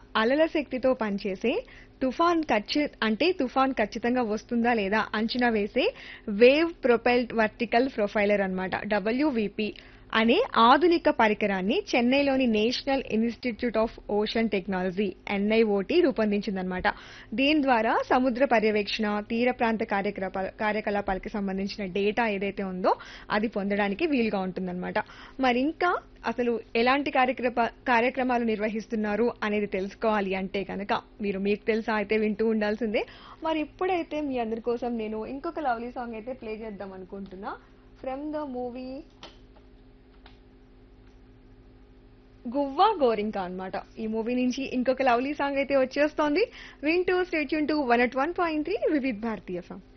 అలల శక్తితో పనిచేసే తుఫాన్ ఖచ్చి అంటే తుఫాన్ ఖచ్చితంగా వస్తుందా లేదా అంచనా వేసే వేవ్ ప్రొపెల్డ్ వర్టికల్ ప్రొఫైలర్ అన్నమాట డబ్ల్యూవిపి అనే ఆధునిక పరికరాన్ని చెన్నైలోని National Institute of Ocean Technology NIOT రూపొందించిందనమాట దీని ద్వారా సముద్ర పర్యవేక్షణ తీర ప్రాంత కార్యకలాపాల కార్యకలాపాలకి సంబంధించిన డేటా ఏదైతే ఉందో అది పొందడానికి వీలుగా ఉంటుందన్నమాట మరి ఇంకా అసలు ఎలాంటి కార్యక్రమ కార్యక్రమాలు నిర్వహిస్తున్నారు అనేది తెలుసుకోవాలి అంటే కనుక మీరు మీకు తెలుసా అయితే వింటూ ఉండాల్సిందే మరి ఇప్పుడైతే మీ అందరి కోసం నేను ఇంకొక లవ్లీ సాంగ్ అయితే ప్లే చేద్దాం అనుకుంటున్నా from the movie Guvva Gorinka అన్నమాట ఈ మూవీ నుంచి ఇంకొక లవ్లీ సాంగ్ అయితే వచ్చేస్తోంది వింటూ stay tuned to one at one point three Vividh Bharati song